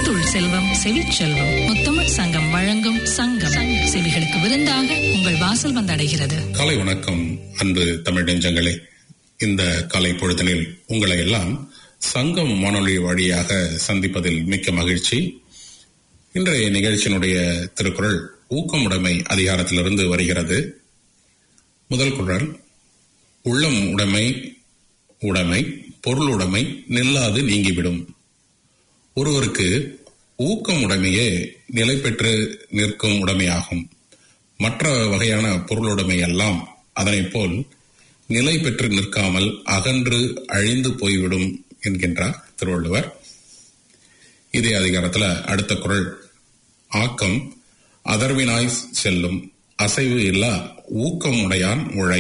முத்துள் செல்வம் செவிச்செல்வம் முத்தமிழ் சங்கம் வழங்கும் சங்கம் செவிகளுக்கு விருந்தாக உங்கள் வாசல் வந்தடைகிறது காலை வணக்கம் அன்பு தமிழ் நெஞ்சங்களே இந்த காலை பொழுதனில் உங்களை எல்லாம் சங்கம் வானொலி வழியாக சந்திப்பதில் மிக்க மகிழ்ச்சி இன்றைய நிகழ்ச்சியினுடைய திருக்குறள் ஊக்கமுடைமை அதிகாரத்திலிருந்து வருகிறது முதல் குரல் உள்ளம் உடைமை உடைமை பொருளுடைமை நில்லாது நீங்கிவிடும் ஒருவருக்கு ஊக்கம் உடைமையே நிலை பெற்று நிற்கும் உடைமையாகும் மற்ற வகையான பொருளுடைமை எல்லாம் அதனைப் போல் நிலை பெற்று நிற்காமல் அகன்று அழிந்து போய்விடும் என்கின்றார் திருவள்ளுவர் இதே அதிகாரத்துல அடுத்த குரல் ஆக்கம் அதர்வினாய் செல்லும் அசைவு இல்லா ஊக்கம் உடையான் உழை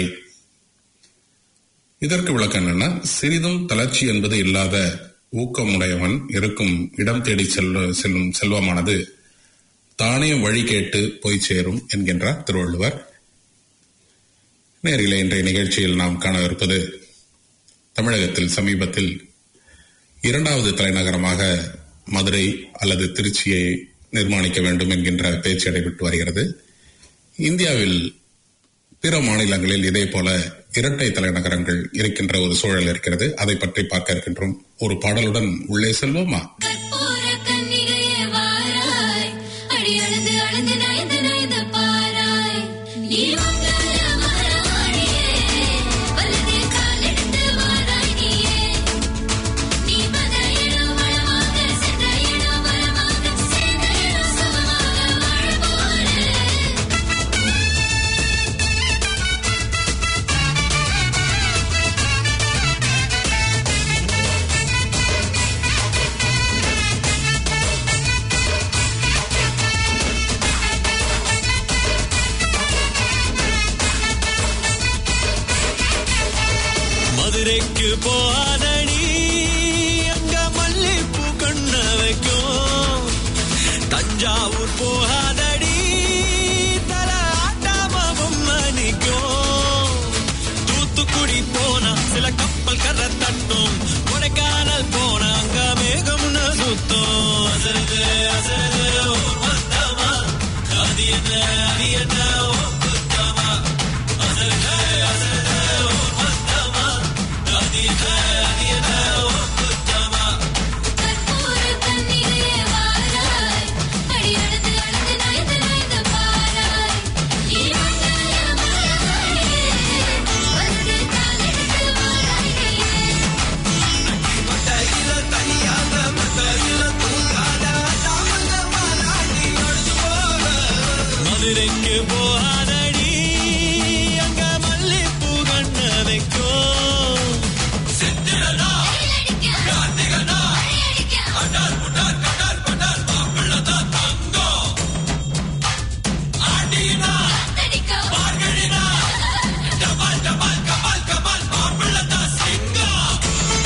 இதற்கு விளக்கம் என்னன்னா சிறிதும் தளர்ச்சி என்பது இல்லாத ஊக்கமுடையவன் இருக்கும் இடம் தேடி செல்ல செல்லும் செல்வமானது தானே வழி கேட்டு போய் சேரும் என்கின்றார் திருவள்ளுவர் நேரிலே இன்றைய நிகழ்ச்சியில் நாம் காணவிருப்பது தமிழகத்தில் சமீபத்தில் இரண்டாவது தலைநகரமாக மதுரை அல்லது திருச்சியை நிர்மாணிக்க வேண்டும் என்கின்ற பேச்சு நடைபெற்று வருகிறது இந்தியாவில் பிற மாநிலங்களில் இதே போல இரட்டை தலைநகரங்கள் இருக்கின்ற ஒரு சூழல் இருக்கிறது அதை பற்றி பார்க்க இருக்கின்றோம் ஒரு பாடலுடன் உள்ளே செல்வோமா கற்பூர கன்னிகையே வாராய் அடி அளந்து அளந்து நயந்து நயந்து பாராய் நீ மங்கள மராணியே வலது காலெடுத்து வாராய் நீயே நீ மத இடம் வளமாக சென்ற இடம் வரமாக சேர்ந்த இடம் சுகமாக வாழ போறேன் மதுரைக்கு போகாதடி அங்க மல்லிப்பூ கண்ண வைக்கும் தஞ்சாவூர் போகாதடி தல ஆட்டாம பொம்மை நிக்கும் தூத்துக்குடி போனா சில கப்பல் கரை தட்டும் கொடைக்கானல் போனா அங்க மேகம்னு சுத்தும் அசருது அசருது ஓ மந்தமா அது என்ன அது என்ன ஓ குத்தமா அசருது அசருது ஓ மந்தமா அது என்ன அது என்ன ஓ குத்தமா கற்பூர கன்னிகையே வாராய் அடி அளந்து அளந்து நயந்து நயந்து பாராய் நீ மங்கள மராணியே வலது காலெடுத்து வாராய் நீயே மட்டையில தனியாக மட்டையில தூங்காத தாமங்க மாநாடி ஒழிச்சு போக மதுரைக்கு போகாதடி அங்க மல்லிப்பூ கண்ண வைக்கும் செத்திரனா கார்த்திகனா அடார் புடார் கடார் படார் மாப்பிள்ளதான் தங்கம் ஆண்டினா பார்கழினா டபால் டபால் கபால் கபால் மாப்பிள்ளதான் சிங்கம்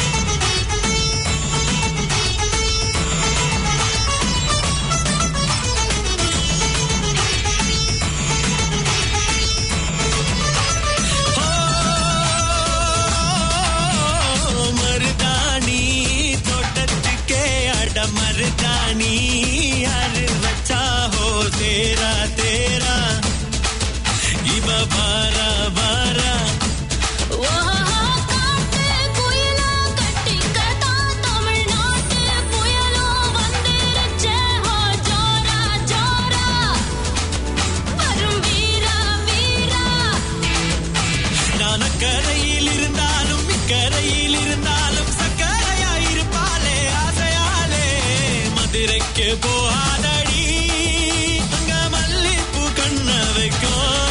மருதாணி தோட்டத்துக்கே அட மருதாணி யாரு வச்சா ஹோ தேரா தேரா இவ பாரா பாரா ஓஹோ காட்டு குயிலா கட்டிக்கதா தமிழ்நாட்டு புயலும் வந்துருச்சே ஹோ ஜோரா ஜோரா வரும் வீரா வீரா நான் அக்கரையில் இருந்தாலும் இக்கரையில் இருந்தாலும் சக்கரையா இருப்பாளே ஆசையாலே மதுரைக்கு போகாதடி அங்க மல்லிப்பூ கண்ண வைக்கும்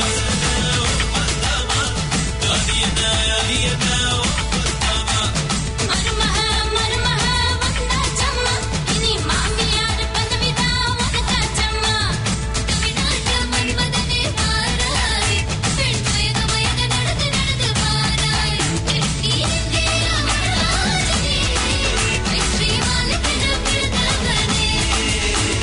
அது என்ன அது என்ன மருமக மருமக வந்தாச்சம்மா இனி மாமியார் பதவிதான் உனக்காச்சம்மா தமிழ்நாட்டு மன்மதனே பாராய் பெண் வயக வயக நடந்து நடந்து பாராய் எட்டி இந்தியா மகாராஜனே வெற்றி மாலை பெற பிறந்தவனே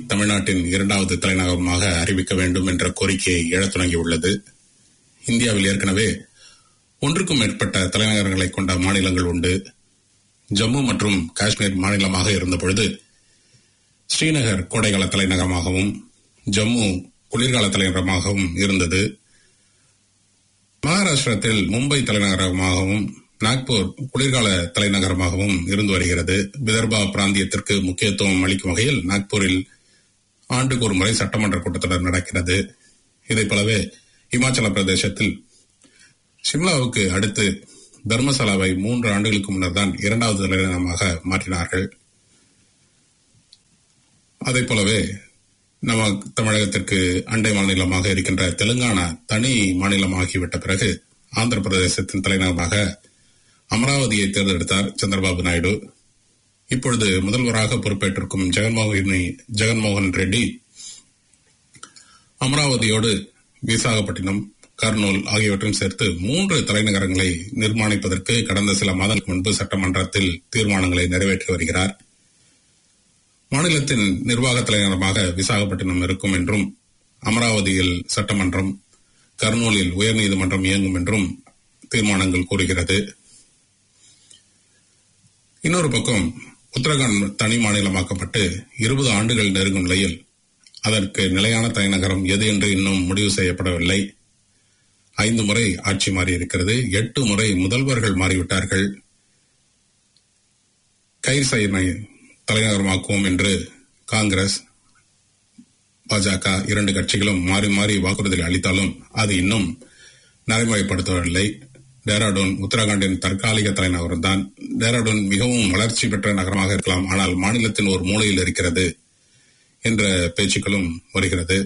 தமிழ்நாட்டின் இரண்டாவது தலைநகரமாக அறிவிக்க வேண்டும் என்ற கோரிக்கையை எழத் தொடங்கியுள்ளது இந்தியாவில் ஏற்கனவே ஒன்றுக்கும் மேற்பட்ட தலைநகரங்களை கொண்ட மாநிலங்கள் உண்டு ஜம்மு மற்றும் காஷ்மீர் மாநிலமாக இருந்தபொழுது ஸ்ரீநகர் கோடைகால தலைநகரமாகவும் ஜம்மு குளிர்கால தலைநகரமாகவும் இருந்தது மகாராஷ்டிரத்தில் மும்பை தலைநகரமாகவும் நாக்பூர் குளிர்கால தலைநகரமாகவும் இருந்து வருகிறது விதர்பா பிராந்தியத்திற்கு முக்கியத்துவம் அளிக்கும் வகையில் நாக்பூரில் ஆண்டுக்கு ஒரு முறை சட்டமன்ற கூட்டத்தொடர் நடக்கிறது இதைப் போலவே இமாச்சல பிரதேசத்தில் சிம்லாவுக்கு அடுத்து தர்மசாலாவை மூன்று ஆண்டுகளுக்கு முன்னர் தான் இரண்டாவது தலைநகரமாக மாற்றினார்கள் அதைப் போலவே நம்ம தமிழகத்திற்கு அண்டை மாநிலமாக இருக்கின்ற தெலுங்கானா தனி மாநிலமாகிவிட்ட பிறகு ஆந்திர பிரதேசத்தின் தலைநகரமாக அமராவதியை தேர்ந்தெடுத்தார் சந்திரபாபு நாயுடு இப்பொழுது முதல்வராக பொறுப்பேற்றிருக்கும் ஜெகன்மோகன் ஜெகன்மோகன் ரெட்டி அமராவதியோடு விசாகப்பட்டினம் கர்னூல் ஆகியவற்றையும் சேர்த்து மூன்று தலைநகரங்களை நிர்மாணிப்பதற்கு கடந்த சில மாதங்களுக்கு முன்பு சட்டமன்றத்தில் தீர்மானங்களை நிறைவேற்றி வருகிறார் மாநிலத்தின் நிர்வாக தலைநகரமாக விசாகப்பட்டினம் இருக்கும் என்றும் அமராவதியில் சட்டமன்றம் கர்னூலில் உயர்நீதிமன்றம் இயங்கும் என்றும் தீர்மானங்கள் கூறுகிறது இன்னொரு பக்கம் உத்தரகாண்ட் தனி மாநிலமாக்கப்பட்டு இருபது ஆண்டுகள் நெருங்கும் நிலையில் அதற்கு நிலையான தலைநகரம் எது என்று இன்னும் முடிவு செய்யப்படவில்லை ஐந்து முறை ஆட்சி மாறி இருக்கிறது எட்டு முறை முதல்வர்கள் மாறிவிட்டார்கள் கைர்சைனை தலைநகரமாக்குவோம் என்று காங்கிரஸ் பாஜக இரண்டு கட்சிகளும் மாறி மாறி வாக்குறுதி அளித்தாலும் அது இன்னும் நடைமுறைப்படுத்தவில்லை டேராடூன் உத்தரகாண்டின் தற்காலிக தலைநகரம் தான் டேராடூன் மிகவும் வளர்ச்சி பெற்ற நகரமாக இருக்கலாம் ஆனால் மாநிலத்தின் ஒரு மூலையில் இருக்கிறது என்ற பேச்சுக்களும் வருகிறது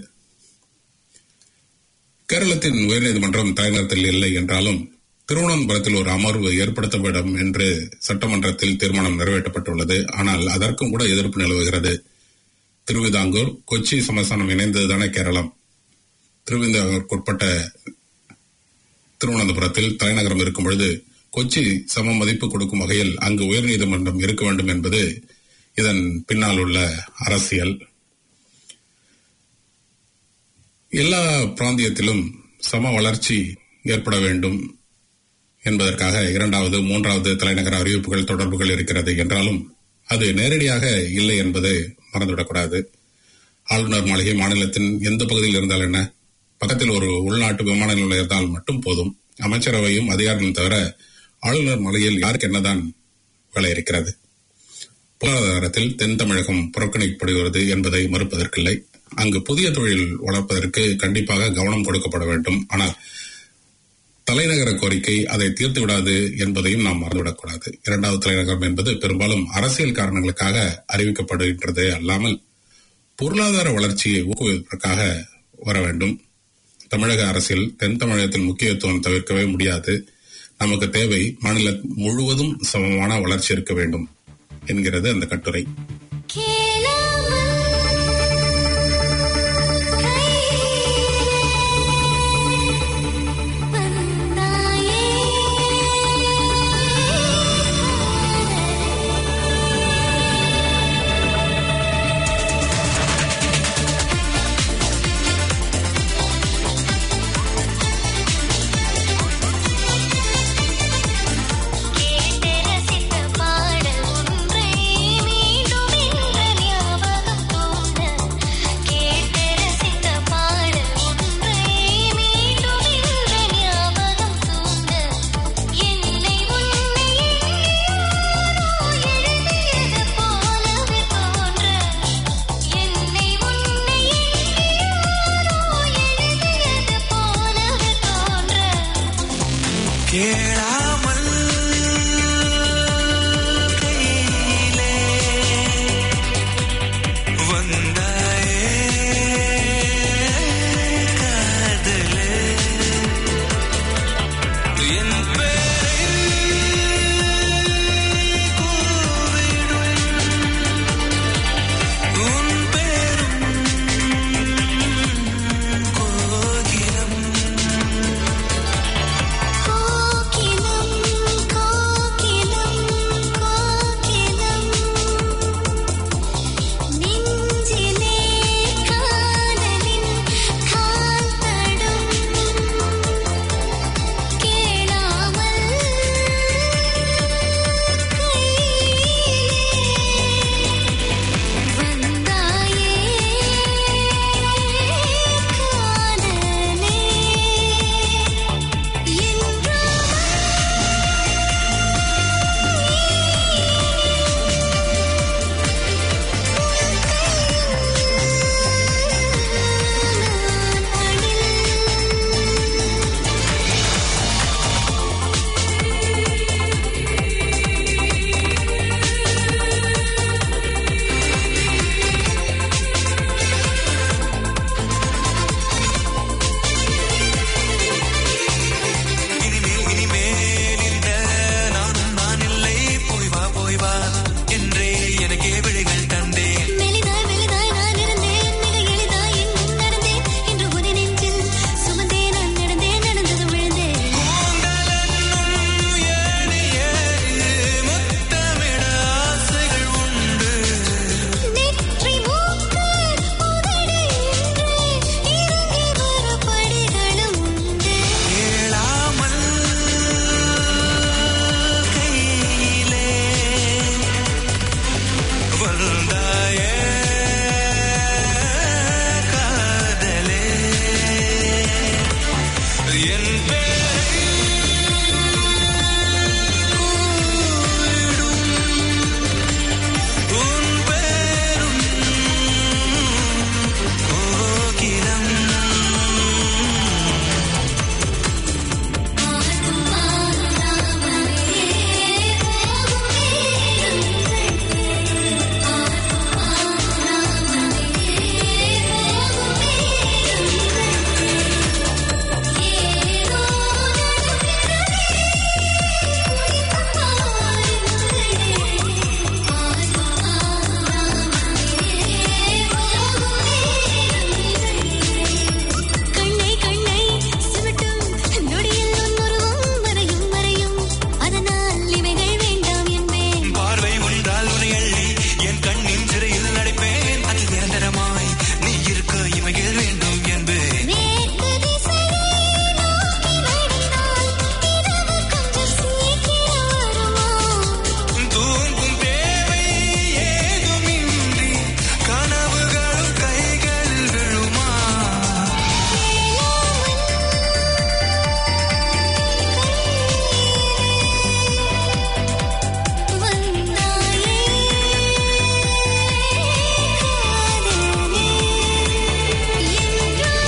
கேரளத்தின் உயர்நீதிமன்றம் தலைநகரத்தில் இல்லை என்றாலும் திருவனந்தபுரத்தில் ஒரு அமர்வு ஏற்படுத்தப்படும் என்று சட்டமன்றத்தில் தீர்மானம் நிறைவேற்றப்பட்டுள்ளது ஆனால் அதற்கும் கூட எதிர்ப்பு நிலவுகிறது திருவிதாங்கூர் கொச்சி சமஸ்தானம் இணைந்ததுதானே கேரளம் திருவிதாங்கூருக்குட்பட்ட திருவனந்தபுரத்தில் தலைநகரம் இருக்கும் பொழுது கொச்சி சம மதிப்பு கொடுக்கும் வகையில் அங்கு உயர்நீதிமன்றம் இருக்க வேண்டும் என்பது இதன் பின்னால் உள்ள அரசியல் எல்லா பிராந்தியத்திலும் சம வளர்ச்சி ஏற்பட வேண்டும் என்பதற்காக இரண்டாவது மூன்றாவது தலைநகர அறிவிப்புகள் தொடர்புகள் இருக்கிறது என்றாலும் அது நேரடியாக இல்லை என்பது மறந்துவிடக்கூடாது ஆளுநர் மாளிகை மாநிலத்தின் எந்த பகுதியில் இருந்தால் என்ன பக்கத்தில் ஒரு உள்நாட்டு விமான நிலையம் இருந்தால் மட்டும் போதும் அமைச்சரவையும் அதிகாரிகளும் தவிர ஆளுநர் மாளிகையில் யாருக்கு என்னதான் வேலை இருக்கிறது பொருளாதாரத்தில் தென் தமிழகம் புறக்கணிக்கப்படுகிறது என்பதை மறுப்பதற்கில்லை அங்கு புதிய தொழில் வளர்ப்பதற்கு கண்டிப்பாக கவனம் கொடுக்கப்பட வேண்டும் ஆனால் தலைநகர கோரிக்கை அதை தீர்த்து விடாது என்பதையும் நாம் மறந்துவிடக்கூடாது இரண்டாவது தலைநகரம் என்பது பெரும்பாலும் அரசியல் காரணங்களுக்காக அறிவிக்கப்படுகின்றதே அல்லாமல் பொருளாதார வளர்ச்சியை ஊக்குவிப்பதற்காக வர வேண்டும் தமிழக அரசில் தென் தமிழகத்தில் முக்கியத்துவம் தவிர்க்கவே முடியாது நமக்கு தேவை மாநிலம் முழுவதும் சமமான வளர்ச்சி இருக்க வேண்டும் என்கிறது அந்த கட்டுரை கேட்டு ரசித்த பாடல் ஒன்றை மீண்டும் என்ற ஞாபகம் தோன்ற கேட்டு ரசித்த பாடல் ஒன்றை மீண்டும் என்ற ஞாபகம் தோன்ற என்னை உன்னை யாரோ எழுதியது போலவே தோன்ற என்னை உன்னை யாரோ எழுதியது போலவே தோன்ற கேளாமல் கையிலே வந்தாயே காதலே என் பேரை கூவிடும் உன் பேரும் கோகிலம் கோகிலம் கண்ணை கண்ணை சிமிட்டும் நொடியில் உன்னுருவம் வரையும் வரையும் அதனால் இவைகள் வேண்டாம் என்பேன் பார்வை உண்டால் உன்னை அள்ளி என் கண்ணின் சிறையில் நடிப்பேன் அது நிரந்தரமாய் நீ இருக்க இமைகள் வேண்டும் என்பேன் மேற்கு திசையை நோக்கி நடினால் இரவு கொஞ்சம் சீக்கிரம் வருமா தூங்கும் தேவை ஏதுமின்றி கனவுகள் கைகள் விழுமா வந்தாயே காதலே என்றும்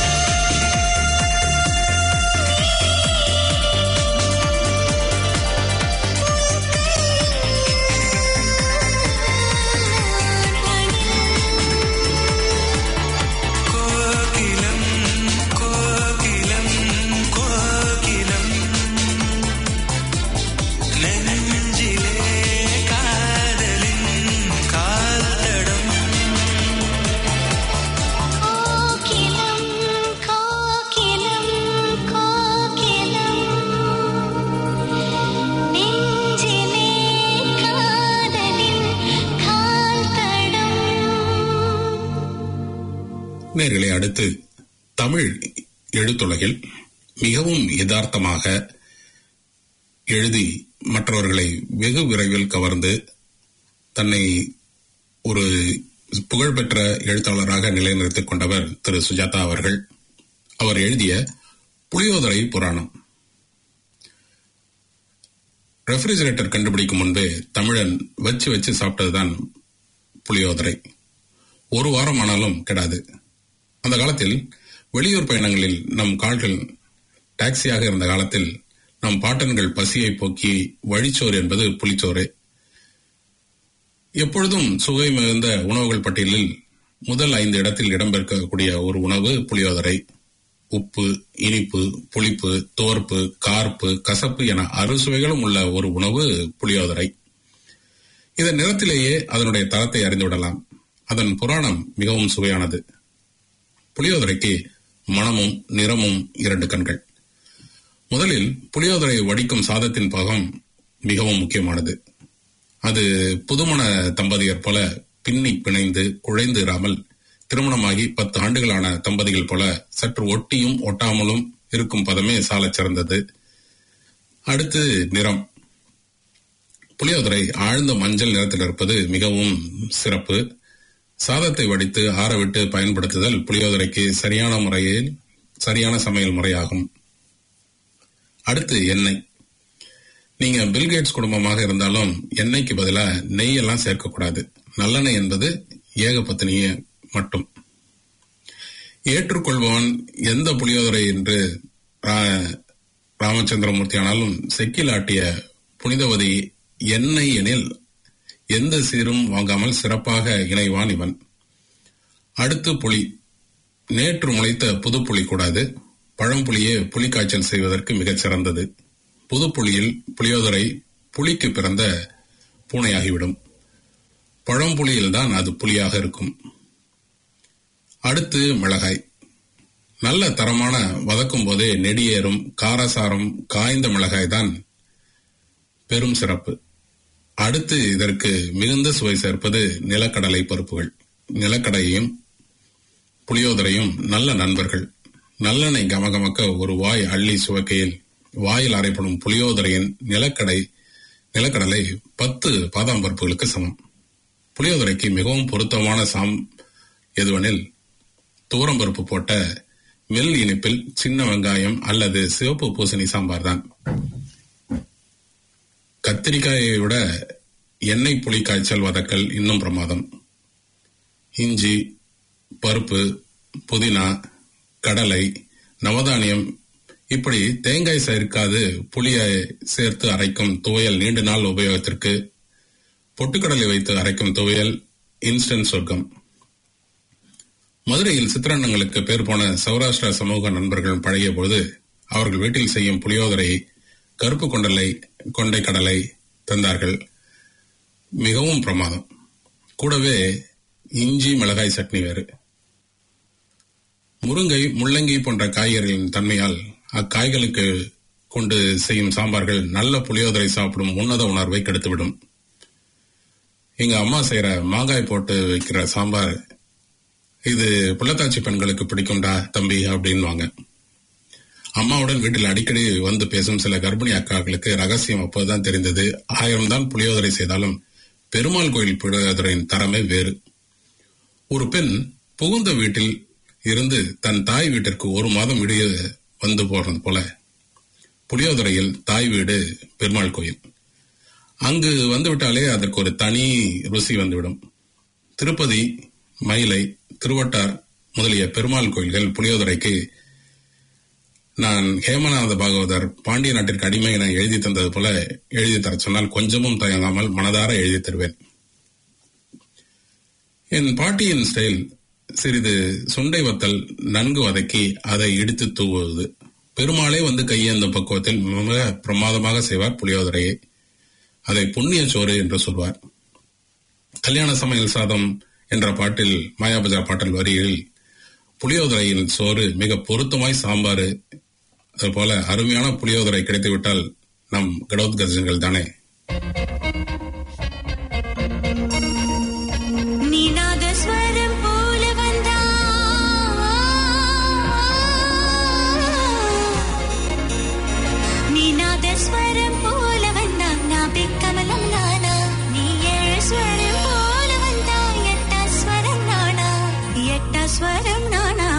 கோகிலம் கோகிலம் கோகிலம் நெஞ்சிலே காதலின் கால்தடம் கோகிலம் கோகிலம் கோகிலம் நெஞ்சிலே காதலின் கால் தடம் நேர்களை அடுத்து தமிழ் எழுத்துலகில் மிகவும் யதார்த்தமாக எழுதி மற்றவர்களை வெகு விரைவில் கவர்ந்து தன்னை ஒரு புகழ்பெற்ற எழுத்தாளராக நிலைநிறுத்திக் கொண்டவர் திரு சுஜாதா அவர்கள் அவர் எழுதிய புளியோதரை புராணம் ரெஃப்ரிஜரேட்டர் கண்டுபிடிக்கும் முன்பே தமிழன் வச்சு வச்சு சாப்பிட்டதுதான் புளியோதரை ஒரு வாரம் ஆனாலும் கெடாது அந்த காலத்தில் வெளியூர் பயணங்களில் நம் கால்கள் டாக்ஸியாக இருந்த காலத்தில் நம் பாட்டன்கள் பசியை போக்கி வழிச்சோறு என்பது புளிச்சோறு எப்பொழுதும் சுவை மிகுந்த உணவுகள் பட்டியலில் முதல் ஐந்து இடத்தில் இடம்பெறக்கூடிய ஒரு உணவு புளியோதரை உப்பு இனிப்பு புளிப்பு துவர்ப்பு கார்ப்பு கசப்பு என அறுசுவைகளும் உள்ள ஒரு உணவு புளியோதரை இதன் நிறத்திலேயே அதனுடைய தரத்தை அறிந்துவிடலாம் அதன் புராணம் மிகவும் சுவையானது புளியோதரைக்கு மணமும் நிறமும் இரண்டு கண்கள் முதலில் புளியோதரை வடிக்கும் சாதத்தின் பாகம் மிகவும் முக்கியமானது அது புதுமண தம்பதியர் போல பின்னி பிணைந்து குழைந்து இராமல் திருமணமாகி பத்து ஆண்டுகளான தம்பதிகள் போல சற்று ஒட்டியும் ஒட்டாமலும் இருக்கும் பதமே சாலச் சிறந்தது அடுத்து நிறம் புளியோதரை ஆழ்ந்த மஞ்சள் நிறத்தில் இருப்பது மிகவும் சிறப்பு சாதத்தை வடித்து ஆறவிட்டு பயன்படுத்துதல் புளியோதரைக்கு சரியான முறையில் சரியான சமையல் முறையாகும் அடுத்து எண்ணெய் நீங்க பில்கேட்ஸ் குடும்பமாக இருந்தாலும் எண்ணெய்க்கு பதிலா நெய் எல்லாம் சேர்க்கக்கூடாது நல்லெண்ணெய் என்பது ஏகபத்தினிய மட்டும் ஏற்றுக்கொள்பவன் எந்த புளியோதரை என்று ரா- ராமச்சந்திரமூர்த்தி ஆனாலும் செக்கில் ஆட்டிய புனிதவதி எண்ணெய் எனில் எந்த சீரும் வாங்காமல் சிறப்பாக இணைவான் இவன் அடுத்து புளி நேற்று முளைத்த புது புளி கூடாது பழம்புளியே புலிக்காய்ச்சல் செய்வதற்கு மிகச் சிறந்தது புது புளியில் புளியோதரை புளிக்கு பிறந்த பூனையாகிவிடும் பழம்புளியில்தான் அது புளியாக இருக்கும் அடுத்து மிளகாய் நல்ல தரமான வதக்கும் போதே நெடியேறும் காரசாரம் காய்ந்த மிளகாய் தான் பெரும் சிறப்பு அடுத்து இதற்கு மிகுந்த சுவை சேர்ப்பது நிலக்கடலை பருப்புகள் நிலக்கடையும் புளியோதரையும் நல்ல நண்பர்கள் நல்லெண்ணெய் கமகமக்க ஒரு வாய் அள்ளி சுவைக்கையில் வாயில் அரைப்படும் புளியோதரையின் நிலக்கடை நிலக்கடலை பத்து பாதாம் பருப்புகளுக்கு சமம் புளியோதரைக்கு மிகவும் பொருத்தமான சாம் எதுவெனில் துவரம் பருப்பு போட்ட மெல் இனிப்பில் சின்ன வெங்காயம் அல்லது சிவப்பு பூசணி சாம்பார் தான் கத்திரிக்காயை விட எண்ணெய் புளி காய்ச்சல் வதக்கல் இன்னும் பிரமாதம் இஞ்சி பருப்பு புதினா கடலை நவதானியம் இப்படி தேங்காய் சேர்க்காது புளியை சேர்த்து அரைக்கும் துவையல் நீண்ட நாள் உபயோகத்திற்கு பொட்டுக்கடலை வைத்து அரைக்கும் துவையல் இன்ஸ்டன்ட் சொர்க்கம் மதுரையில் சித்திரண்ணங்களுக்கு பேர் போன சௌராஷ்டிரா சமூக நண்பர்கள் பழகிய போது அவர்கள் வீட்டில் செய்யும் புளியோதரை கருப்பு கொண்டலை கொண்டை கடலை தந்தார்கள் மிகவும் பிரமாதம் கூடவே இஞ்சி மிளகாய் சட்னி வேறு முருங்கை முள்ளங்கி போன்ற காய்கறிகளின் தன்மையால் அக்காய்களுக்கு கொண்டு செய்யும் சாம்பார்கள் நல்ல புளியோதரை சாப்பிடும் உன்னத உணர்வை கெடுத்துவிடும் எங்க அம்மா செய்யற மாங்காய் போட்டு வைக்கிற சாம்பார் இது புள்ளத்தாச்சி பெண்களுக்கு பிடிக்கும்டா தம்பி அப்படின்வாங்க அம்மாவுடன் வீட்டில் அடிக்கடி வந்து பேசும் சில கர்ப்பிணி அக்காக்களுக்கு ரகசியம் அப்போதுதான் தெரிந்தது ஆயிரம் தான் புளியோதரை செய்தாலும் பெருமாள் கோயில் புளியோதரையின் தரமே வேறு ஒரு பெண் புகுந்த வீட்டில் இருந்து தன் தாய் வீட்டிற்கு ஒரு மாதம் விடிய வந்து போறது போல புளியோதரையில் தாய் வீடு பெருமாள் கோயில் அங்கு வந்துவிட்டாலே அதற்கு ஒரு தனி ருசி வந்துவிடும் திருப்பதி மயிலை திருவட்டார் முதலிய பெருமாள் கோயில்கள் புளியோதரைக்கு நான் ஹேமநாத பாகவதர் பாண்டிய நாட்டிற்கு அடிமை என எழுதி தந்தது போல எழுதி தர சொன்னால் கொஞ்சமும் தயங்காமல் மனதார எழுதி தருவேன் என் பாட்டியின் ஸ்டைல் சிறிது சுண்டை வத்தல் நன்கு வதக்கி அதை இடித்து தூவுவது பெருமாளே வந்து கையேந்தும் பக்குவத்தில் மிக பிரமாதமாக செய்வார் புளியோதரையை அதை புண்ணிய சோறு என்று சொல்வார் கல்யாண சமையல் சாதம் என்ற பாட்டில் மாயாபஜா பாட்டல் வரியில் புளியோதரையின் சோறு மிக பொருத்தமாய் சாம்பார் அதுபோல அருமையான புளியோதரை கிடைத்துவிட்டால் நம் கடோத்கர்ஜங்கள் தானே நீநாதஸ்வரம் போல வந்தா நீநாதஸ்வரம் போல வந்தா நாபி கமலம் நானா நீ ஏழு ஸ்வரம் போல வந்தா எட்டா ஸ்வரம் நானா எட்டா ஸ்வரம் நானா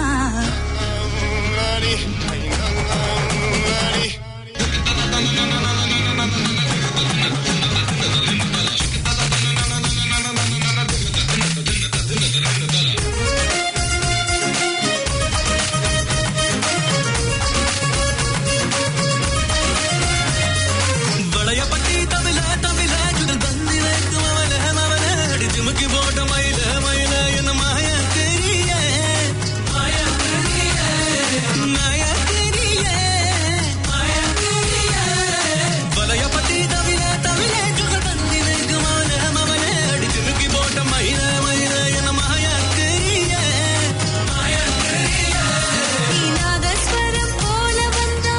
வளையப்பட்டி தமிழ தமிழ சுடல் பந்திலேக்கு மவன மவன அடி ஜிமுக்கி போட்ட மயில மயில என்ன மாய தெரிய மாய தெரிய மாய தெரிய மாய தெரிய வளையப்பட்டி தமிழ தமிழ சுடல் பந்திலேக்கு மவன மவன அடி ஜிமுக்கி போட்ட மயில மயில என்ன மாய தெரிய மாய தெரிய நீநாதஸ்வரம் போல வந்தா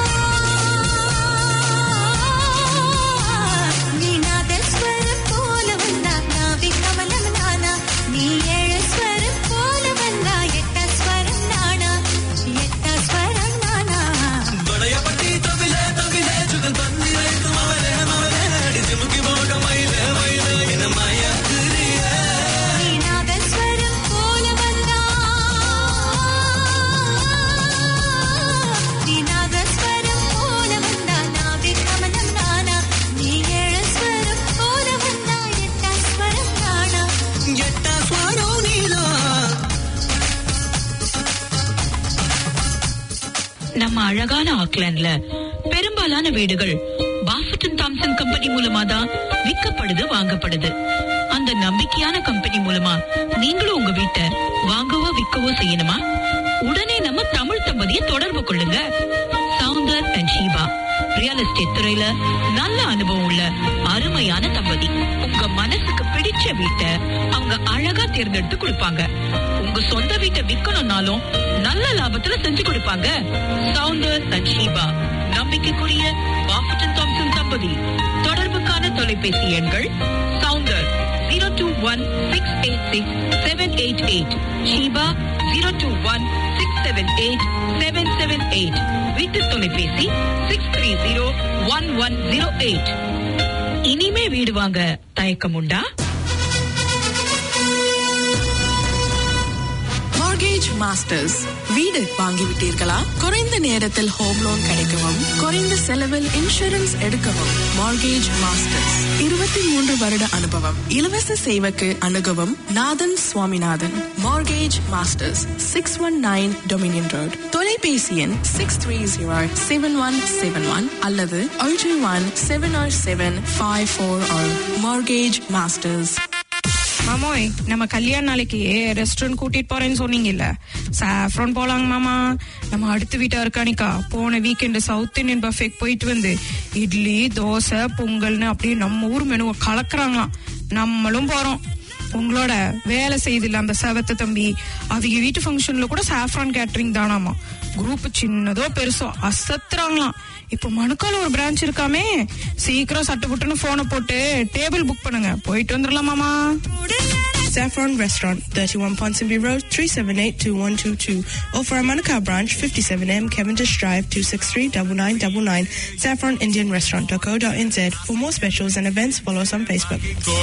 நீநாதஸ்வரம் போல வந்தா நாபி கமலம் நானா நீ ஏழு ஸ்வரம் போல வந்தா எட்ட ஸ்வரம் நானா எட்ட ஸ்வரம் நானா வளையப்பட்டி தமிழ தமிழ சுடல் பந்திலேக்கு மவன மவன அடி ஜிமுக்கி போட்ட மயில மயில என்ன மாய தெரிய நீநாதஸ்வரம் போல வந்தா நீநாதஸ்வரம் போல வந்தா நாபி கமலம் நானா நீ ஏழு ஸ்வரம் போல வந்தா எட்ட ஸ்வரம் நானா எட்ட ஸ்வரம் நீதான் நம்ம அழகான ஆக்லாண்ட்ல பெரும்பாலான வீடுகள் பாஃபட்டன் தாம்சன் கம்பெனி மூலமா தான் விற்கப்படுது வாங்கப்படுது அந்த நம்பிக்கையான கம்பெனி மூலமா நீங்களும் உங்க வீட்டை வாங்கவோ விற்கவோ செய்யணுமா உடனே நம்ம தமிழ் தம்பதியை தொடர்பு கொள்ளுங்க Soundar and Sheeba real estate துறையில நல்ல அனுபவம் உள்ள அருமையான தம்பதி உங்க மனசுக்கு பிடிச்ச வீட்டை அவங்க அழகா தேர்ந்தெடுத்து கொடுப்பாங்க உங்க சொந்த வீட்டை விற்கணும்னாலும் நல்ல லாபத்துல செஞ்சு கொடுப்பாங்க சவுந்தர் அண்ட் ஷீபா நம்பிக்கைக்குரிய பாஃபட்டன் தாம்சன் தம்பதி தொடர்புக்கான தொலைபேசி எண்கள் Soundar zero two one six eight six seven eight eight Sheeba zero two one six seven eight seven seven eight வீட்டு தொலைபேசி six three zero one one zero eight இனிமே வீடு வாங்க தயக்கம் உண்டா Mortgage மார்கேஜ் மாஸ்டர்ஸ் வீடு வாங்கிவிட்டீர்களா குறைந்த நேரத்தில் ஹோம் லோன் கிடைக்கவும் குறைந்த செலவில் இன்சூரன்ஸ் எடுக்கவும் மார்கேஜ் மாஸ்டர்ஸ் இருபத்தி மூன்று வருட அனுபவம் இலவச சேவைக்கு அணுகவும் Nathan Swaminathan mortgage masters six one nine dominion road தொலைபேசி எண் six three zero seven one seven one அல்லது ஒன்று one seven or seven five four or mortgage masters மாமோய் நம்ம கல்யாண நாளைக்கு ரெஸ்டாரண்ட் கூட்டிட்டு போறேன்னு சொன்னீங்கல்ல சாஃப்ரான் போலாங்க மாமா நம்ம அடுத்த வீட்டா இருக்கானிக்கா போன வீக்கெண்டு சவுத் இந்தியன் பஃபேக்கு போயிட்டு வந்து இட்லி தோசை பொங்கல்னு அப்படியே நம்ம ஊர் மெனுவை கலக்குறாங்களாம் நம்மளும் போறோம் உங்களோட வேலை செய்தில்ல அந்த செவத்த தம்பி அவங்க வீட்டு ஃபங்க்ஷன்ல கூட சாஃப்ரான் கேட்டரிங் தானாமா குரூப் சின்னதோ பெருசோ அசத்துறாங்களாம் இப்போ மணுக்கால ஒரு பிரான்ச் இருக்காமே சீக்கிரம் சட்டு புட்டுன்னு போனை போட்டு டேபிள் புக் பண்ணுங்க போயிட்டு வந்துடலாமாமா Saffron Restaurant, 31 Ponsonby Road, 378-2122. Or for our Manukau branch, 57M Cavendish Drive, 263-9999. saffronindianrestaurant.co.nz. For more specials and events, follow us on Facebook.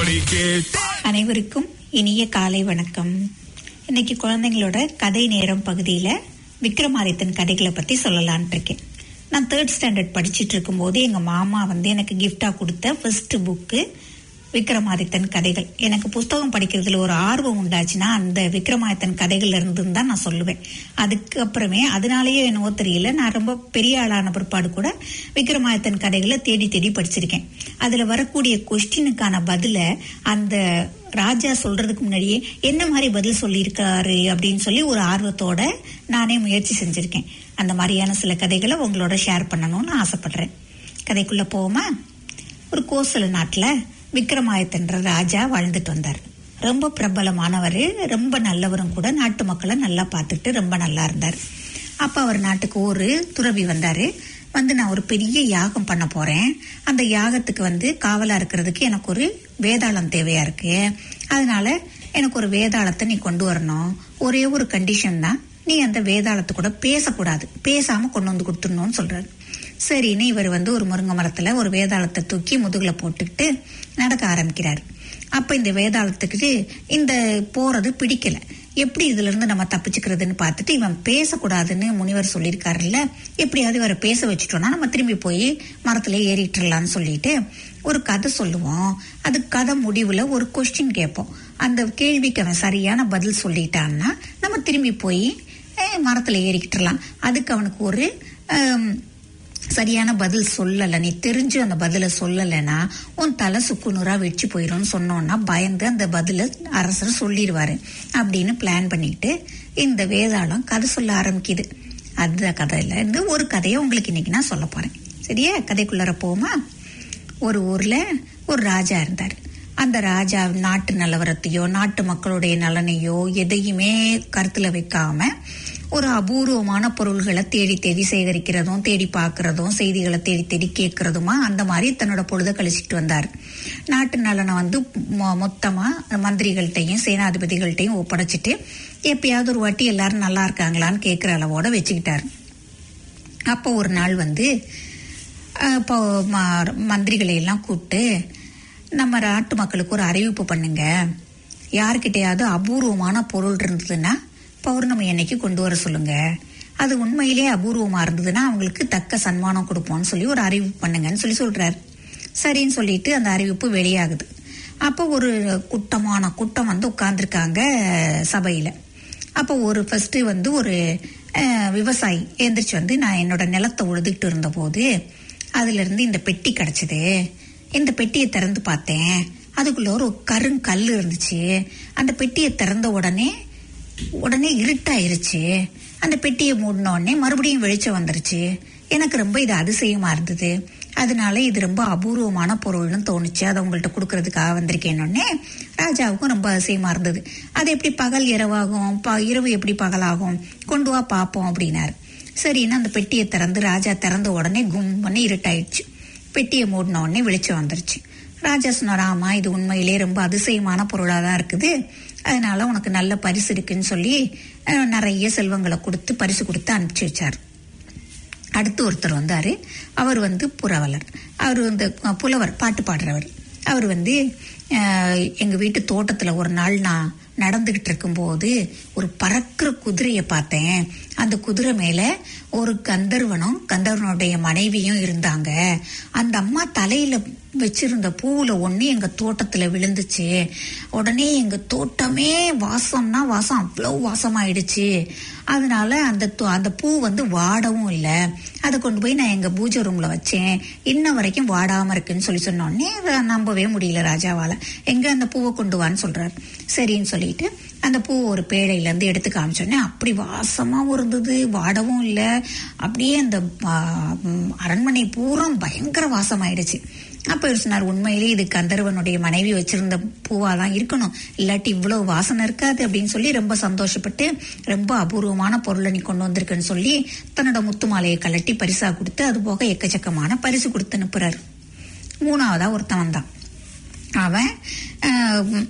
அனைவருக்கும் இனிய காலை வணக்கம் இன்னைக்கு குழந்தைங்களோட கதை நேரம் பகுதியில விக்ரமாதித்தன் கதைகளை பத்தி சொல்லலான் இருக்கேன் நான் தேர்ட் ஸ்டாண்டர்ட் படிச்சிட்டு இருக்கும்போது எங்க மாமா வந்து எனக்கு கிஃப்டா கொடுத்த ஃபர்ஸ்ட் புக்கு விக்ரமாதித்தன் கதைகள் எனக்கு புஸ்தகம் படிக்கிறதுல ஒரு ஆர்வம் உண்டாச்சுன்னா அந்த விக்ரமாதித்தன் கதைகள்ல இருந்து தான் நான் சொல்லுவேன் அதுக்கு அப்புறமே அதனாலேயே என்னவோ தெரியல நான் ரொம்ப பெரிய ஆளான பிற்பாடு கூட விக்ரமாதித்தன் கதைகளை தேடி தேடி படிச்சிருக்கேன் அதுல வரக்கூடிய கொஸ்டினுக்கான பதில அந்த ராஜா சொல்றதுக்கு முன்னாடியே என்ன மாதிரி பதில் சொல்லியிருக்காரு அப்படின்னு சொல்லி ஒரு ஆர்வத்தோட நானே முயற்சி செஞ்சிருக்கேன் அந்த மாதிரியான சில கதைகளை உங்களோட ஷேர் பண்ணணும்னு ஆசைப்படுறேன் கதைக்குள்ள போவோமா ஒரு கோசல நாட்டுல விக்ரமாதித்தன்ற ராஜா வாழ்ந்துட்டு வந்தார் ரொம்ப பிரபலமானவர் ரொம்ப நல்லவரும் கூட நாட்டு மக்களை நல்லா பார்த்துட்டு ரொம்ப நல்லா இருந்தார் அப்ப அவர் நாட்டுக்கு ஒரு துறவி வந்தாரு வந்து நான் ஒரு பெரிய யாகம் பண்ண போறேன் அந்த யாகத்துக்கு வந்து காவலா இருக்கிறதுக்கு எனக்கு ஒரு வேதாளம் தேவையா இருக்கு அதனால எனக்கு ஒரு வேதாளத்தை நீ கொண்டு வரணும் ஒரே ஒரு கண்டிஷன் தான் நீ அந்த வேதாளத்து கூட பேசக்கூடாது பேசாம கொண்டு வந்து கொடுத்துடணும்னு சொல்றாரு சரின்னு இவர் வந்து ஒரு முருங்கை மரத்துல ஒரு வேதாளத்தை தூக்கி முதுகுல போட்டுக்கிட்டு நடக்க ஆரம்பிக்கிறார் அப்ப இந்த வேதாளத்துக்கு இந்த போறது பிடிக்கல எப்படி இதுல இருந்து நம்ம தப்பிச்சுக்கிறதுன்னு பார்த்துட்டு இவன் பேசக்கூடாதுன்னு முனிவர் சொல்லியிருக்காருல்ல எப்படியாவது இவரை பேச வச்சுட்டோம்னா நம்ம திரும்பி போய் மரத்துல ஏறிட்டுலாம்னு சொல்லிட்டு ஒரு கதை சொல்லுவோம் அது கதை முடிவுல ஒரு கொஸ்டின் கேட்போம் அந்த கேள்விக்கு அவன் சரியான பதில் சொல்லிட்டான்னா நம்ம திரும்பி போய் அஹ், மரத்துல ஏறிக்கிட்டுலாம் அதுக்கு அவனுக்கு ஒரு ஆம், சரியான பதில் சொல்லல நீ தெரிஞ்சு அந்த பதில சொல்லலைன்னா உன் தலை சுக்குநூறா வெடிச்சு போயிரும்னு சொன்னோன்னா பயந்து அந்த பதில அரசர் சொல்லிடுவாரு அப்படின்னு பிளான் பண்ணிட்டு இந்த வேதாளம் கதை சொல்ல ஆரம்பிக்குது அந்த கதையில இருந்து ஒரு கதையை உங்களுக்கு இன்னைக்கு நான் சொல்ல போறேன் சரியா கதைக்குள்ளார போமா ஒரு ஊர்ல ஒரு ராஜா இருந்தார் அந்த ராஜா நாட்டு நிலவரத்தையோ நாட்டு மக்களுடைய நலனையோ எதையுமே கருத்துல வைக்காம ஒரு அபூர்வமான பொருள்களை தேடி தேடி சேகரிக்கிறதும் தேடி பார்க்கறதும் செய்திகளை தேடி தேடி கேட்கறதுமா அந்த மாதிரி தன்னோட பொழுத கழிச்சிட்டு வந்தார் நாட்டு நலனை வந்து மொ- மொத்தமா மந்திரிகள்கிட்டையும் சேனாதிபதிகள்கிட்டையும் ஒப்படைச்சிட்டு எப்பயாவது ஒரு வாட்டி எல்லாரும் நல்லா இருக்காங்களான்னு கேட்கிற அளவோட வச்சுக்கிட்டாரு அப்போ ஒரு நாள் வந்து அஹ், இப்போ ம- மந்திரிகளை எல்லாம் கூப்பிட்டு நம்ம நாட்டு மக்களுக்கு ஒரு அறிவிப்பு பண்ணுங்க யாருக்கிட்டையாவது அபூர்வமான பொருள் இருந்ததுன்னா பௌர்ணமி அன்னைக்கு கொண்டு வர சொல்லுங்க அது உண்மையிலேயே அபூர்வமா இருந்ததுன்னா அவங்களுக்கு தக்க சன்மானம் கொடுப்போம்னு சொல்லி ஒரு அறிவிப்பு பண்ணுங்கன்னு சொல்லி சொல்றாரு சரின்னு சொல்லிட்டு அந்த அறிவிப்பு வெளியாகுது அப்போ ஒரு கூட்டமான கூட்டம் வந்து உட்கார்ந்துருக்காங்க சபையில அப்போ ஒரு ஃபர்ஸ்ட் வந்து ஒரு அஹ், விவசாயி எந்திரிச்சு வந்து நான் என்னோட நிலத்தை உழுதுகிட்டு இருந்தபோது அதுல இருந்து இந்த பெட்டி கிடைச்சது இந்த பெட்டியை திறந்து பார்த்தேன் அதுக்குள்ள ஒரு கருங்கல் இருந்துச்சு அந்த பெட்டியை திறந்த உடனே உடனே இருட்டாயிருச்சு அந்த பெட்டியை மூடின உடனே மறுபடியும் வெளிச்சம் வந்துருச்சு எனக்கு ரொம்ப இது அதிசயமா இருந்தது அதனால இது ரொம்ப அபூர்வமான பொருள்னு தோணுச்சு அதை உங்கள்ட்ட கொடுக்கறதுக்காக வந்திருக்கேன் உடனே ராஜாவுக்கும் ரொம்ப அதிசயமா இருந்தது அது எப்படி பகல் இரவாகும் ப- இரவு எப்படி பகலாகும் கொண்டு வா பார்ப்போம் அப்படின்னாரு சரின்னு அந்த பெட்டியை திறந்து ராஜா திறந்த உடனே கும் பண்ணி இருட்டாயிடுச்சு பெட்டியை மூடின உடனே வெளிச்சம் வந்துருச்சு ராஜா சொன்னார் ஆமா இது உண்மையிலே ரொம்ப அதிசயமான பொருளா தான் இருக்குது அதனால உனக்கு நல்ல பரிசு இருக்குன்னு சொல்லி அஹ், நிறைய செல்வங்களை கொடுத்து பரிசு கொடுத்து அனுப்பிச்சு வச்சார் அடுத்து ஒருத்தர் வந்தாரு அவர் வந்து புரவலர் அவர் வந்து அஹ், புலவர் பாட்டு பாடுறவர் அவர் வந்து அஹ், எங்க வீட்டு தோட்டத்துல ஒரு நாள் நான் நடந்துகிட்டு இருக்கும்போது ஒரு பறக்கிற குதிரையை பார்த்தேன் அந்த குதிரை மேல ஒரு கந்தர்வனும் கந்தர்வனுடைய மனைவியும் இருந்தாங்க அந்த அம்மா தலையில வச்சிருந்த பூவுல ஒண்ணு எங்க தோட்டத்துல விழுந்துச்சு உடனே எங்க தோட்டமே வாசம்னா வாசம் அவ்வளவு வாசமாயிடுச்சு அதனால அந்த து- அந்த பூ வந்து வாடவும் இல்லை அதை கொண்டு போய் நான் எங்க பூஜை ரூம்ல வச்சேன் இன்ன வரைக்கும் வாடாம இருக்குன்னு சொல்லி சொன்னோடனே அதை நம்பவே முடியல ராஜாவால எங்க அந்த பூவை கொண்டு வான்னு சொல்றாரு சரின்னு சொல்லிட்டு அந்த பூ ஒரு பேழையில இருந்து எடுத்து காமிச்சோடனே அப்படி வாசமாவும் இருந்தது வாடவும் இல்லை அப்படியே அந்த ஆ, ம், அரண்மனை பூரா பயங்கர வாசமாயிடுச்சு அப்ப இவர் சொன்னார் உண்மையிலே இது கந்தர்வனுடைய மனைவி வச்சிருந்த பூவா தான் இருக்கணும் இல்லாட்டி இவ்வளவு வாசனை இருக்காது அப்படின்னு சொல்லி ரொம்ப சந்தோஷப்பட்டு ரொம்ப அபூர்வமான பொருளை நீ கொண்டு வந்திருக்குன்னு சொல்லி தன்னோட முத்து மாலையை கலட்டி பரிசா கொடுத்து அது போக எக்கச்சக்கமான பரிசு கொடுத்து அனுப்புறாரு மூணாவதா ஒருத்தன் வந்தான் அவன் ஆஹ்,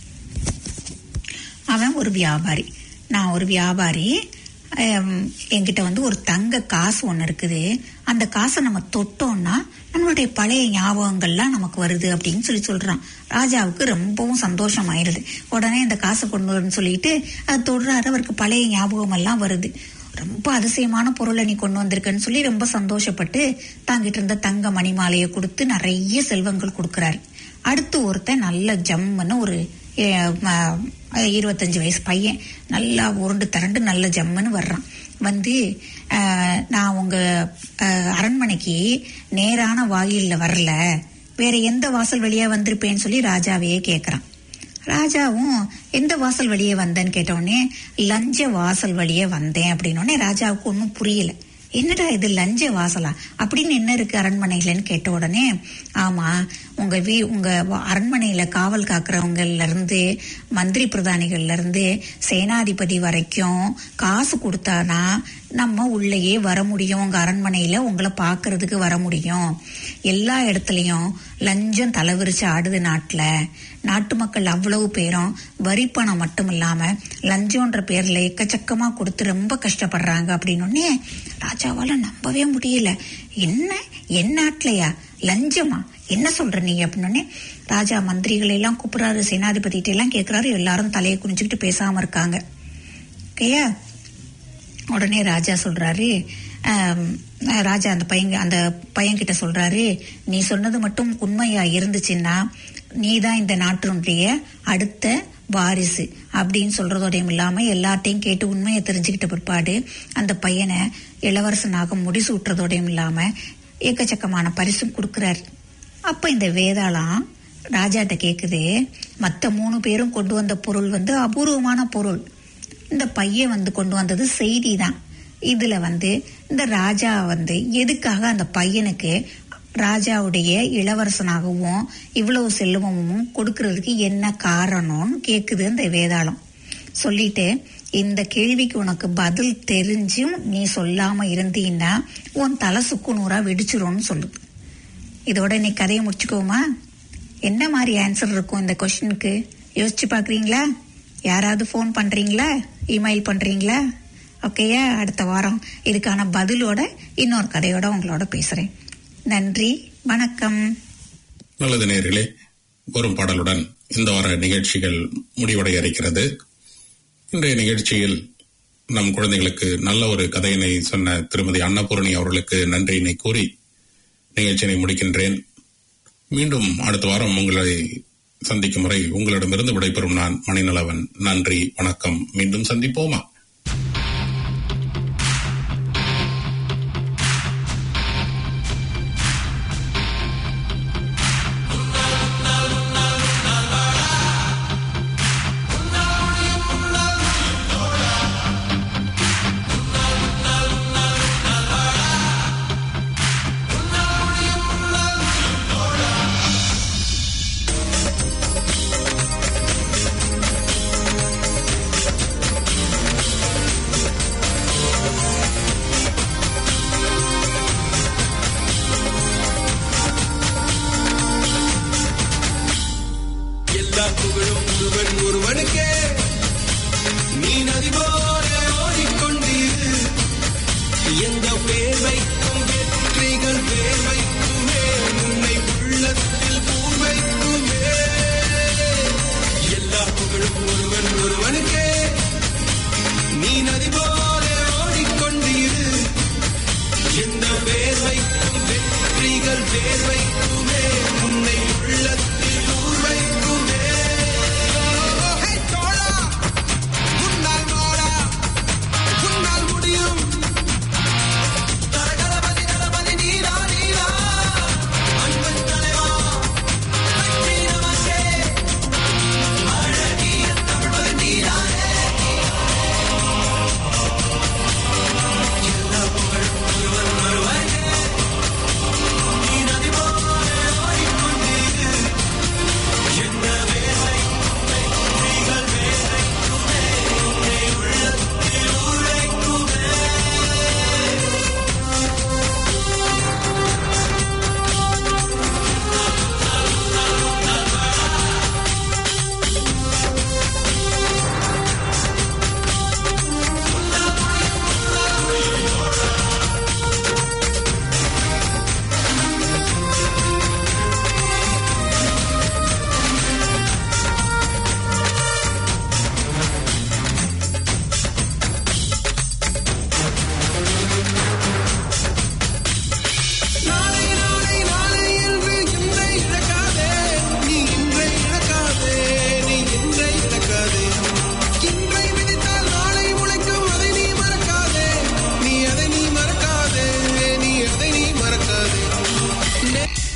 அவன் ஒரு வியாபாரி நான் ஒரு வியாபாரி ஆம், என்கிட்ட வந்து ஒரு தங்க காசு ஒன்று இருக்குது அந்த காசை நம்ம தொட்டோம்னா நம்மளுடைய பழைய ஞாபகங்கள்லாம் நமக்கு வருது அப்படின்னு சொல்லி சொல்றான் ராஜாவுக்கு ரொம்பவும் சந்தோஷம் ஆயிருது உடனே இந்த காசை கொண்டு வரணும்னு சொல்லிட்டு அது தொடுறாரு அவருக்கு பழைய ஞாபகம் எல்லாம் வருது ரொம்ப அதிசயமான பொருளை நீ கொண்டு வந்திருக்கன்னு சொல்லி ரொம்ப சந்தோஷப்பட்டு தாங்கிட்டு இருந்த தங்க மணி மாலையை கொடுத்து நிறைய செல்வங்கள் கொடுக்கறாரு அடுத்து ஒருத்தன் நல்ல ஜம்முன்னு ஒரு அஹ், ம- இருபத்தஞ்சு வயசு பையன் நல்லா உருண்டு திரண்டு நல்ல ஜம்முன்னு வர்றான் வந்து அஹ், நான் உங்க அஹ், அரண்மனைக்கு நேரான வாயில்ல வரல வேற எந்த வாசல் வழியா வந்திருப்பேன்னு சொல்லி ராஜாவையே கேக்குறான் ராஜாவும் எந்த வாசல் வழியே வந்தேன்னு கேட்டவுடனே லஞ்ச வாசல் வழியே வந்தேன் அப்படின்னோடனே ராஜாவுக்கு ஒன்றும் புரியல என்னடா இது லஞ்ச வாசலா அப்படின்னு என்ன இருக்கு அரண்மனையிலன்னு கேட்ட உடனே ஆமா உங்க வீ உங்க வ- அரண்மனையில காவல் காக்குறவங்கல இருந்து மந்திரி பிரதானிகள்ல இருந்து சேனாதிபதி வரைக்கும் காசு கொடுத்தானா நம்ம உள்ளேயே வர முடியும் உங்க அரண்மனையில உங்களை பாக்குறதுக்கு வர முடியும் எல்லா இடத்துலயும் லஞ்சம் தலைவிரிச்சு ஆடுது நாட்டுல நாட்டு மக்கள் அவ்வளவு பேரும் வரி பணம் மட்டும் இல்லாம லஞ்சம்ன்ற பேர்ல எக்கச்சக்கமா கொடுத்து ரொம்ப கஷ்டப்படுறாங்க அப்படின்னு ராஜாவால நம்பவே முடியல என்ன என் நாட்டுலயா லஞ்சமா என்ன சொல்ற நீங்க அப்படின்னு ராஜா மந்திரிகளை எல்லாம் கூப்பிடுறாரு சேனாதிபதிகிட்ட எல்லாம் கேக்குறாரு எல்லாரும் தலையை குனிஞ்சுக்கிட்டு பேசாம இருக்காங்க ஓகேயா உடனே ராஜா சொல்றாரு ஆம், ராஜா அந்த பையன் அந்த பையன்கிட்ட சொல்றாரு நீ சொன்னது மட்டும் உண்மையா இருந்துச்சுன்னா நீ தான் இந்த நாட்டினுடைய அடுத்த வாரிசு அப்படின்னு சொல்றதோடையும் இல்லாம எல்லார்ட்டையும் கேட்டு உண்மையை தெரிஞ்சுக்கிட்ட பிற்பாடு அந்த பையனை இளவரசனாக முடிசூட்டுறதோடையும் இல்லாம எக்கச்சக்கமான பரிசும் கொடுக்கிறார் அப்ப இந்த வேதாளம் ராஜாட்ட கேக்குது மத்த மூணு பேரும் கொண்டு வந்த பொருள் வந்து அபூர்வமான பொருள் இந்த பையன் வந்து கொண்டு வந்தது செய்தி தான் இதுல வந்து இந்த ராஜா வந்து எதுக்காக அந்த பையனுக்கு ராஜாவுடைய இளவரசனாகவும் இவ்வளவு செல்வமும் கொடுக்கறதுக்கு என்ன காரணம்னு கேக்குது இந்த வேதாளம் சொல்லிட்டு இந்த கேள்விக்கு உனக்கு பதில் தெரிஞ்சும் நீ சொல்லாம இருந்தீன்னா உன் தலை சுக்கு நூறா வெடிச்சிரும்னு சொல்லுது இதோட நீ கதையை முடிச்சுக்கோமா என்ன மாதிரி ஆன்சர் இருக்கும் இந்த கொஸ்டினுக்கு யோசிச்சு பாக்குறீங்களா யாராவது ஃபோன் பண்றீங்களா இமெயில் பண்றீங்களா ஓகேயா அடுத்த வாரம் இதுக்கான பதிலோட இன்னொரு கதையோட உங்களோட பேசுறேன் நன்றி வணக்கம் நல்லது நேர்களே வரும் பாடலுடன் இந்த வார நிகழ்ச்சிகள் முடிவடைய இருக்கிறது இன்றைய நிகழ்ச்சியில் நம் குழந்தைகளுக்கு நல்ல ஒரு கதையினை சொன்ன திருமதி அன்னபூரணி அவர்களுக்கு நன்றியினை கூறி நிகழ்ச்சியினை முடிக்கின்றேன் மீண்டும் அடுத்த வாரம் உங்களை சந்திக்கும் முறை உங்களிடமிருந்து விடைபெறும் நான் மணிநலவன் நன்றி வணக்கம் மீண்டும் சந்திப்போமா ஆ